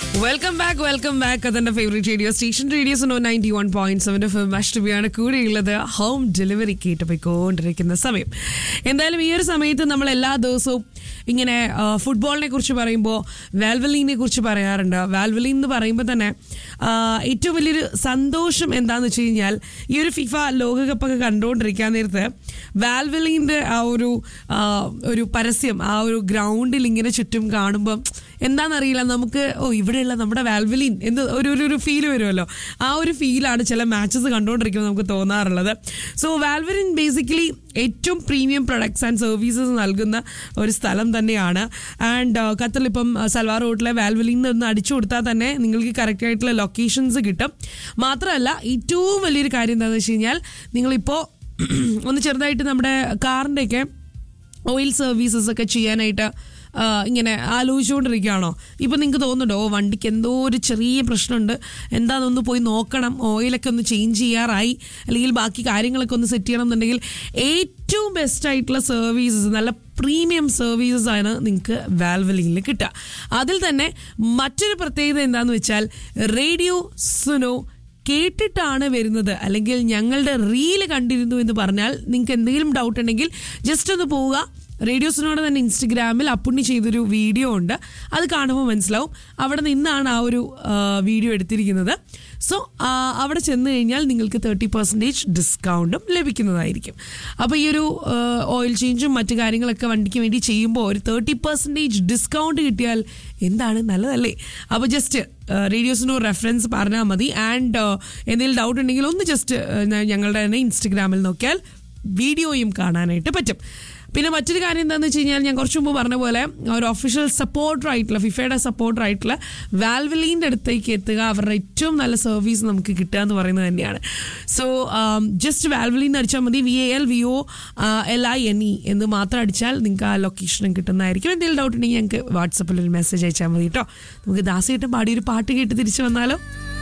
welcome back welcome back അതെന്റെ favourite radio station radios no ninety one point seven F അഷ്ടമിയാണ് കൂടെയുള്ളത് home delivery കേട്ട് പോയിക്കൊണ്ടിരിക്കുന്ന സമയം എന്തായാലും ഈ ഒരു സമയത്ത് നമ്മൾ എല്ലാ ദിവസവും ഇങ്ങനെ ആ, ഫുട്ബോളിനെ കുറിച്ച് പറയുമ്പോൾ വാൽവലീനെ കുറിച്ച് പറയാറുണ്ട് വാൽവലീൻ എന്ന് പറയുമ്പോൾ തന്നെ ആ, ഏറ്റവും വലിയൊരു സന്തോഷം എന്താന്ന് വെച്ച് കഴിഞ്ഞാൽ ഈ ഒരു ഫിഫ ലോകകപ്പൊക്കെ കണ്ടുകൊണ്ടിരിക്കാൻ നേരത്ത് വാൽവലീൻ്റെ ആ ഒരു ആ, ഒരു പരസ്യം ആ ഒരു ഗ്രൗണ്ടിൽ ഇങ്ങനെ ചുറ്റും കാണുമ്പം എന്താണെന്നറിയില്ല നമുക്ക് ഓ ഇവിടെയുള്ള നമ്മുടെ വാൽവലിൻ എന്ന് ഒരു ഒരു- ഒരു ഫീൽ വരുമല്ലോ ആ ഒരു ഫീലാണ് ചില മാച്ചസ് കണ്ടുകൊണ്ടിരിക്കുമ്പോൾ നമുക്ക് തോന്നാറുള്ളത് സോ വാൽവലിൻ ബേസിക്കലി ഏറ്റവും പ്രീമിയം പ്രൊഡക്ട്സ് ആൻഡ് സർവീസസ് നൽകുന്ന ഒരു സ്ഥലം തന്നെയാണ് ആൻഡ് ഖത്തറിൽ ഇപ്പം സൽവാർ റോഡിലെ വാൽവലിൻ ഒന്ന് അടിച്ചു കൊടുത്താൽ തന്നെ നിങ്ങൾക്ക് കറക്റ്റ് ആയിട്ടുള്ള ലൊക്കേഷൻസ് കിട്ടും മാത്രമല്ല ഏറ്റവും വലിയൊരു കാര്യം എന്താണെന്ന് വെച്ച് കഴിഞ്ഞാൽ നിങ്ങളിപ്പോൾ ഒന്ന് ചെറുതായിട്ട് നമ്മുടെ കാറിൻ്റെയൊക്കെ ഓയിൽ സർവീസസ് ഒക്കെ ചെയ്യാനായിട്ട് ആ, ഇങ്ങനെ ആലോചിച്ചുകൊണ്ടിരിക്കുകയാണോ ഇപ്പം നിങ്ങൾക്ക് തോന്നുന്നുണ്ടോ ഓ വണ്ടിക്ക് എന്തോ ഒരു ചെറിയ പ്രശ്നമുണ്ട് എന്താണെന്നൊന്ന് പോയി നോക്കണം ഓയിലൊക്കെ ഒന്ന് ചേഞ്ച് ചെയ്യാറായി അല്ലെങ്കിൽ ബാക്കി കാര്യങ്ങളൊക്കെ ഒന്ന് സെറ്റ് ചെയ്യണം എന്നുണ്ടെങ്കിൽ ഏറ്റവും ബെസ്റ്റ് ആയിട്ടുള്ള സർവീസസ് നല്ല പ്രീമിയം സർവീസസ് ആണ് നിങ്ങൾക്ക് വാൽവലിയിൽ കിട്ടുക അതിൽ തന്നെ മറ്റൊരു പ്രത്യേകത എന്താണെന്ന് വെച്ചാൽ റേഡിയോ സുനോ കേട്ടിട്ടാണ് വരുന്നത് അല്ലെങ്കിൽ ഞങ്ങളുടെ റീല് കണ്ടിരുന്നു എന്ന് പറഞ്ഞാൽ നിങ്ങൾക്ക് എന്തെങ്കിലും ഡൗട്ട് ഉണ്ടെങ്കിൽ ജസ്റ്റ് ഒന്ന് പോവുക റേഡിയോസിനോട് തന്നെ ഇൻസ്റ്റഗ്രാമിൽ അപ്പുണ്ണി ചെയ്തൊരു വീഡിയോ ഉണ്ട് അത് കാണുമ്പോൾ മനസ്സിലാവും അവിടെ നിന്നാണ് ആ ഒരു ആ, വീഡിയോ എടുത്തിരിക്കുന്നത് സോ അവിടെ ചെന്ന് കഴിഞ്ഞാൽ നിങ്ങൾക്ക് തേർട്ടി പെർസെൻറ്റേജ് ഡിസ്കൗണ്ടും ലഭിക്കുന്നതായിരിക്കും അപ്പോൾ ഈ ഒരു ഓയിൽ ചേഞ്ചും മറ്റു കാര്യങ്ങളൊക്കെ വണ്ടിക്ക് വേണ്ടി ചെയ്യുമ്പോൾ ഒരു തേർട്ടി പെർസെൻറ്റേജ് ഡിസ്കൗണ്ട് കിട്ടിയാൽ എന്താണ് നല്ലതല്ലേ അപ്പോൾ ജസ്റ്റ് റേഡിയോസിനോ റെഫറൻസ് പറഞ്ഞാൽ മതി ആൻഡ് എന്തെങ്കിലും ഡൗട്ട് ഉണ്ടെങ്കിൽ ഒന്ന് ജസ്റ്റ് ഞങ്ങളുടെ തന്നെ ഇൻസ്റ്റഗ്രാമിൽ നോക്കിയാൽ വീഡിയോയും കാണാനായിട്ട് പറ്റും പിന്നെ മറ്റൊരു കാര്യം എന്താണെന്ന് വെച്ച് കഴിഞ്ഞാൽ ഞാൻ കുറച്ച് മുമ്പ് പറഞ്ഞ പോലെ ഒരു ഒഫീഷ്യൽ സപ്പോർട്ടർ ആയിട്ടുള്ള ഫിഫയുടെ സപ്പോർട്ടർ ആയിട്ടുള്ള വാൽവലീൻ്റെ അടുത്തേക്ക് എത്തുക അവരുടെ ഏറ്റവും നല്ല സർവീസ് നമുക്ക് കിട്ടുക എന്ന് പറയുന്നത് തന്നെയാണ് സോ ജസ്റ്റ് വാൽവലീൻ അടിച്ചാൽ മതി V A L V O L I N E എന്ന് മാത്രം അടിച്ചാൽ നിങ്ങൾക്ക് ആ ലൊക്കേഷനും കിട്ടുന്നതായിരിക്കും എന്തെങ്കിലും ഡൗട്ട് ഉണ്ടെങ്കിൽ ഞങ്ങൾക്ക് വാട്സപ്പിൽ ഒരു മെസ്സേജ് അയച്ചാൽ മതി കേട്ടോ നമുക്ക് ദാസേട്ടൻ പാടിയൊരു പാട്ട് കേട്ട് തിരിച്ചു വന്നാലോ